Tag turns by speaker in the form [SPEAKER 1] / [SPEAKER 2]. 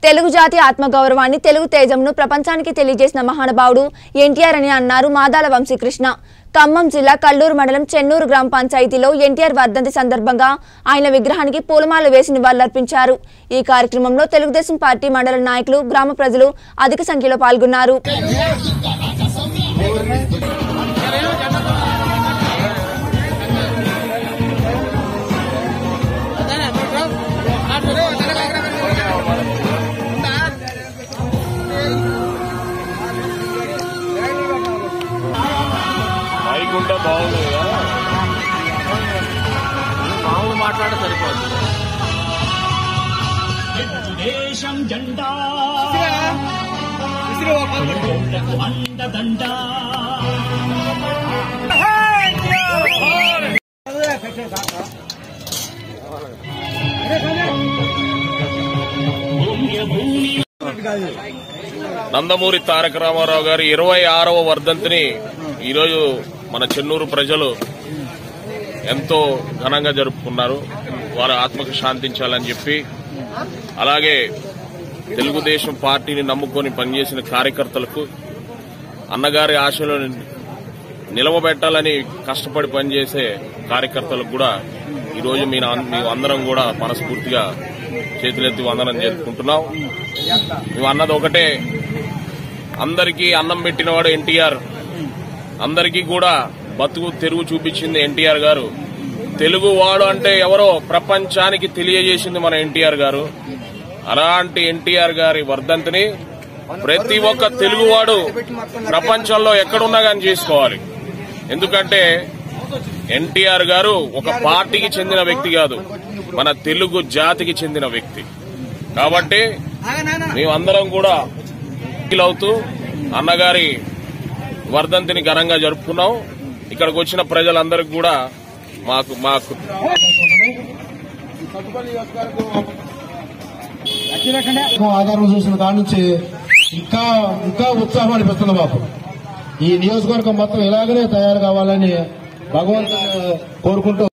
[SPEAKER 1] తెలుగు జాతి ఆత్మగౌరవాన్ని తెలుగు తేజంను ప్రపంచానికి తెలియజేసిన మహానుభావుడు ఎన్టీఆర్ అని అన్నారు మాదాల వంశీకృష్ణ ఖమ్మం జిల్లా కల్లూరు మండలం చెన్నూరు గ్రామ పంచాయతీలో ఎన్టీఆర్ వర్ధంతి సందర్భంగా ఆయన విగ్రహానికి పూలమాల వేసి నివాళులర్పించారు ఈ కార్యక్రమంలో తెలుగుదేశం పార్టీ మండల నాయకులు గ్రామ ప్రజలు అధిక సంఖ్యలో పాల్గొన్నారు
[SPEAKER 2] మైక్ ఉంటే బాగుంది కదా
[SPEAKER 3] మామూలు మాట్లాడే సరిపోతుంది
[SPEAKER 4] దేశం జెండా కొడుకు అండదండ పుణ్యభూమి
[SPEAKER 2] నందమూరి తారక రామారావు గారి ఇరవై ఆరవ వర్ధంతిని ఈరోజు మన చెన్నూరు ప్రజలు ఎంతో ఘనంగా జరుపుకున్నారు వారి ఆత్మకు శాంతించాలని చెప్పి అలాగే తెలుగుదేశం పార్టీని నమ్ముకొని పనిచేసిన కార్యకర్తలకు అన్నగారి ఆశలను నిలవబెట్టాలని కష్టపడి పనిచేసే కార్యకర్తలకు కూడా ఈరోజు మీ మేము అందరం కూడా మనస్ఫూర్తిగా చేతులెత్తి వందనం చేసుకుంటున్నాం మేము అన్నది ఒకటే అందరికీ అన్నం పెట్టినవాడు ఎన్టీఆర్ అందరికీ కూడా బతుకు తెరుగు చూపించింది ఎన్టీఆర్ గారు తెలుగు వాడు అంటే ఎవరో ప్రపంచానికి తెలియజేసింది మన ఎన్టీఆర్ గారు అలాంటి ఎన్టీఆర్ గారి వర్ధంతిని ప్రతి ఒక్క తెలుగువాడు ప్రపంచంలో ఎక్కడున్నా కానీ చేసుకోవాలి ఎందుకంటే ఎన్టీఆర్ గారు ఒక పార్టీకి చెందిన వ్యక్తి కాదు మన తెలుగు జాతికి చెందిన వ్యక్తి కాబట్టి మేమందరం కూడా ఫీల్ అవుతూ అన్నగారి వర్ధంతిని ఘనంగా జరుపుకున్నాం ఇక్కడికి వచ్చిన ప్రజలందరికీ కూడా మాకు మాకు
[SPEAKER 5] ఆధారం చూసిన కాడ నుంచి ఇంకా ఇంకా ఉత్సాహం అనిపిస్తుంది బాబు ఈ నియోజకవర్గం మొత్తం ఇలాగనే తయారు కావాలని భగవంతుని కోరుకుంటూ